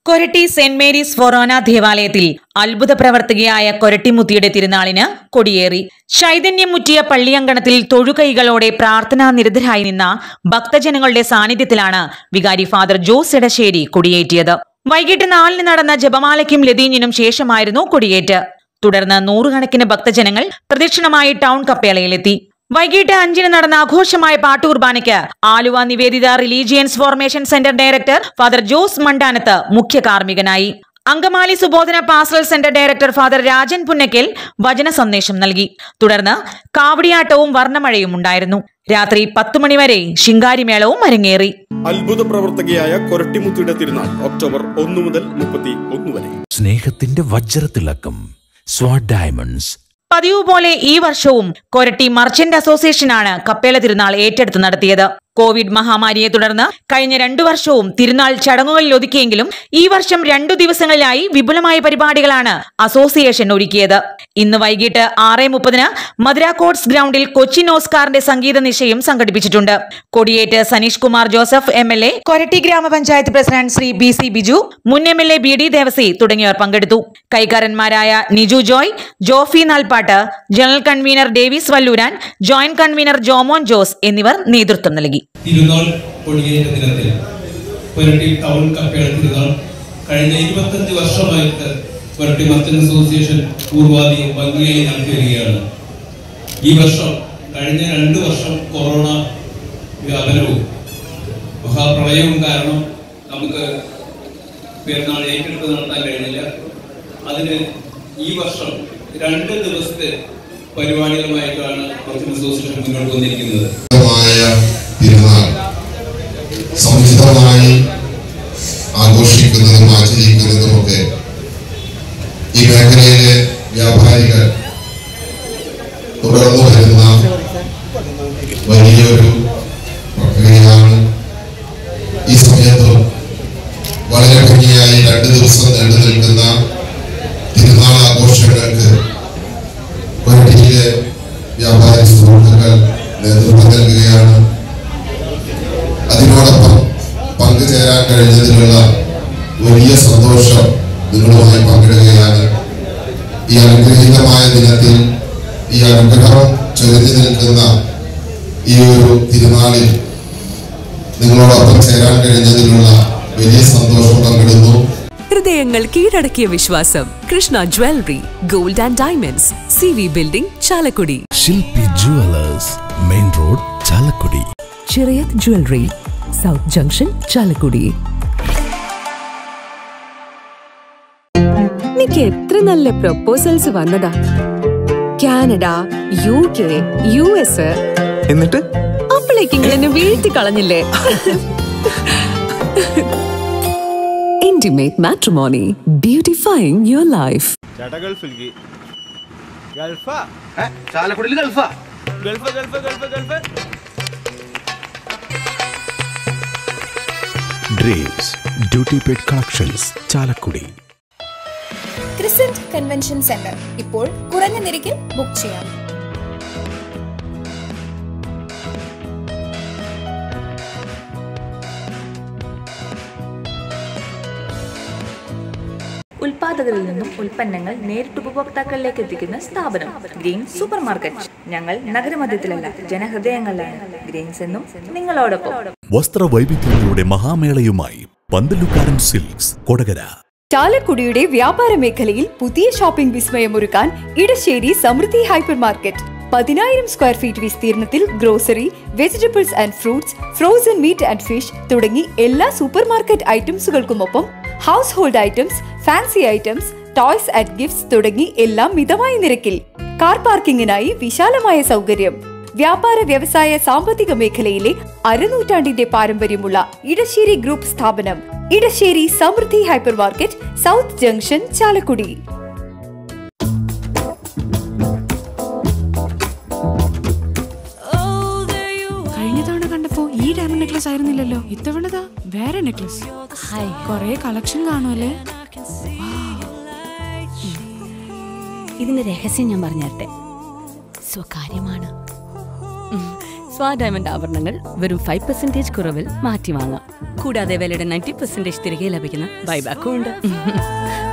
Koratty saint Mary's ഫൊറോന ദേവാലയത്തിൽ അത്ഭുത പ്രവർത്തകയായ കൊരട്ടിമുത്തിയുടെ തിരുനാളിന് കൊടിയേറി ചൈതന്യം മുറ്റിയ പള്ളിയങ്കണത്തിൽ തൊഴുകൈകളോടെ പ്രാർത്ഥനാ നിരതരായി നിന്ന ഭക്തജനങ്ങളുടെ സാന്നിധ്യത്തിലാണ് വികാരി ഫാദർ ജോസ് എടശ്ശേരി കൊടിയേറ്റിയത് വൈകിട്ട് നാലിന് നടന്ന ജപമാലയ്ക്കും ലതീഞ്ഞിനും ശേഷമായിരുന്നു കൊടിയേറ്റ് തുടർന്ന് നൂറുകണക്കിന് ഭക്തജനങ്ങൾ പ്രദക്ഷിണമായി ടൗൺ കപ്പേളയിലെത്തി വൈകിട്ട് അഞ്ചിന് നടന്ന ആഘോഷമായ പാട്ടുകുർബാനയ്ക്ക് Aluva Niveditha religious formation centre director father Jose Mandanath മുഖ്യ കാർമ്മികനായി Angamaly Subodhana pastoral centre director father Rajan Punnakkal വചന സന്ദേശം നൽകി തുടർന്ന് കാവടിയാട്ടവും വർണ്ണമഴയും ഉണ്ടായിരുന്നു രാത്രി പത്തു മണിവരെ ശിങ്കാരിമേളവും അരങ്ങേറി അത്ഭുത പ്രവർത്തകയായ കൊരട്ടിമുത്തിയുടെ തിരുനാൾ ഒക്ടോബർ ഒന്ന് മുതൽ മുപ്പത്തി ഒന്ന് വരെ സ്നേഹത്തിന്റെ വജ്രത്തിളക്കം സ്വാഡ് ഡയമണ്ട്സ് പതിവ് പോലെ ഈ വർഷവും കൊരട്ടി മർച്ചന്റ് അസോസിയേഷനാണ് കപ്പേള തിരുനാൾ ഏറ്റെടുത്ത് നടത്തിയത് കോവിഡ് മഹാമാരിയെ തുടർന്ന് കഴിഞ്ഞ രണ്ടു വർഷവും തിരുനാൾ ചടങ്ങുകളിൽ ഒതുക്കിയെങ്കിലും ഈ വർഷം രണ്ടു ദിവസങ്ങളിലായി വിപുലമായ പരിപാടികളാണ് അസോസിയേഷൻ ഒരുക്കിയത് ഇന്ന് വൈകിട്ട് ആറ് മുപ്പതിന് മധുര കോട്സ് ഗ്രൗണ്ടിൽ കൊച്ചിൻ ഓസ്കാറിന്റെ സംഗീത നിശയും സംഘടിപ്പിച്ചിട്ടുണ്ട് കൊടിയേറ്റ് Saneesh Kumar Joseph M L A Koratty ഗ്രാമപഞ്ചായത്ത് president Shri B C Biju മുൻ M L A B D Devassy തുടങ്ങിയവർ പങ്കെടുത്തു കൈക്കാരന്മാരായ Niju Joy Jofy Nalppattu general convener Davis Valloran joint convener Jomon Jose എന്നിവർ നേതൃത്വം നൽകി തിരുനാൾ കൊടിയേറ്റ ദിനത്തിൽ പുരട്ടി ടൗൺ കപ്പേള തിരുനാൾ കഴിഞ്ഞ ഇരുപത്തഞ്ച് വർഷമായിട്ട് പുരട്ടി മർച്ചന്റ് അസോസിയേഷൻ പൂർവാധികം ഭംഗിയായി നടത്തി വരികയാണ് ഈ വർഷം കഴിഞ്ഞ രണ്ട് വർഷം കൊറോണ വ്യാപനവും മഹാപ്രളയവും കാരണം നമുക്ക് പെരുന്നാൾ ഏറ്റെടുത്ത് നടത്താൻ കഴിഞ്ഞില്ല അതിന് ഈ വർഷം രണ്ട് ദിവസത്തെ പരിപാടികളുമായിട്ടാണ് മർച്ചന്റ് അസോസിയേഷൻ മുന്നോട്ട് വന്നിരിക്കുന്നത് മായ തിരുനാൾ സമുചിതമായി ആഘോഷിക്കുന്നതും ആചരിക്കുന്നതുമൊക്കെ ഈ മേഖലയിലെ വ്യാപാരികൾ തുടർന്നു വരുന്ന വലിയൊരു പ്രക്രിയയാണ് ഈ സമയത്തും വളരെ ഭംഗിയായി രണ്ട് ദിവസം നീണ്ടു നിൽക്കുന്ന തിരുനാൾ ആഘോഷങ്ങൾക്ക് കൊരട്ടിയിലെ വ്യാപാരി സുഹൃത്തുക്കൾ നേതൃത്വം നൽകുകയാണ് അതിനോടൊപ്പം പങ്കുചേരാൻ കഴിഞ്ഞതിലുള്ള വലിയ സന്തോഷം നിങ്ങളുമായി പങ്കിടുകയാണ് ഈ അനുഗ്രഹീതമായ ദിനത്തിൽ ഈ അനുഗ്രഹം ചൊരിഞ്ഞു നിൽക്കുന്ന ഈ ഒരു തിരുനാളിൽ നിങ്ങളോടൊപ്പം ചേരാൻ കഴിഞ്ഞതിലുള്ള വലിയ സന്തോഷം പങ്കിടുന്നു ഹൃദയങ്ങൾ കീഴടക്കിയ വിശ്വാസം Krishna jewellery gold and diamonds C V building Chalakudy Shilpi jewellers main road Chalakudy Chirayath jewellery south junction Chalakudy എനിക്ക് എത്ര നല്ല പ്രപ്പോസൽസ് വന്നതാ Canada U K U S എന്നിട്ട് അപ്പോഴേക്കും എന്നെ വീഴ്ത്തി കളഞ്ഞില്ലേ intimate matrimony beautifying your life ചേട്ടാ ഗൾഫിലേക്ക് ഗൾഫാ ചാലക്കുടിയിൽ ഗൾഫാ Gulf Gulf Gulf Gulf dreams duty paid collections Chalakudy crescent convention centre ഇപ്പോൾ കുറഞ്ഞ നിരക്കിൽ ബുക്ക് ചെയ്യാം ഉൽപാദകരിൽ നിന്നും ഉൽപ്പന്നങ്ങൾ നേരിട്ട് ഉപഭോക്താക്കളിലേക്ക് എത്തിക്കുന്ന സ്ഥാപനം ഗ്രീൻ സൂപ്പർ മാർക്കറ്റ് ഞങ്ങൾ നഗരമധ്യത്തിലല്ല ജനഹൃദയങ്ങളിലാണ് ഗ്രീൻസ് എന്നും നിങ്ങളോടൊപ്പം വസ്ത്രവൈവിധ്യങ്ങളുടെ മഹാമേളയുമായി പന്തലുക്കാരൻ സിൽക്സ് കൊടകര ചാലക്കുടിയുടെ വ്യാപാര മേഖലയിൽ പുതിയ ഷോപ്പിംഗ് വിസ്മയമൊരുക്കാൻ ഇടശ്ശേരി സമൃദ്ധി ഹൈപ്പർ മാർക്കറ്റ് പതിനായിരം സ്ക്വയർ ഫീറ്റ് വിസ്തീർണത്തിൽ grocery vegetables and fruits frozen meat and fish തുടങ്ങി എല്ലാ സൂപ്പർ മാർക്കറ്റ് ഐറ്റംസുകൾക്കുമൊപ്പം household items fancy items toys and gifts തുടങ്ങി എല്ലാം മിതമായ നിരക്കിൽ കാർ പാർക്കിങ്ങിനായി വിശാലമായ സൗകര്യം വ്യാപാര വ്യവസായ സാമ്പത്തിക മേഖലയിലെ അരനൂറ്റാണ്ടിന്റെ പാരമ്പര്യമുള്ള ഇടശ്ശേരി ഗ്രൂപ്പ് സ്ഥാപനം Edassery Samruddhi hyper market south junction Chalakudy കഴിഞ്ഞ തവണ കണ്ടപ്പോ ഈ ഡയമണ്ട് നെക്ലസ് ആയിരുന്നില്ലല്ലോ ഇത്തവണതാ വേറെ നെക്ലസ് കൊറേ കളക്ഷൻ കാണുമല്ലേ ഇതിന്റെ രഹസ്യം ഞാൻ പറഞ്ഞുതരട്ടെ സ്വകാര്യമാണ് സ്വാ ഡയമണ്ട് ആഭരണങ്ങൾ വെറും ഫൈവ് പെർസെന്റേജ് കുറവിൽ മാറ്റി വാങ്ങാം കൂടാതെ വിലയുടെ നയൻറ്റി പെർസെന്റേജ് തിരികെ ലഭിക്കുന്ന ബൈബാക്കും ഉണ്ട്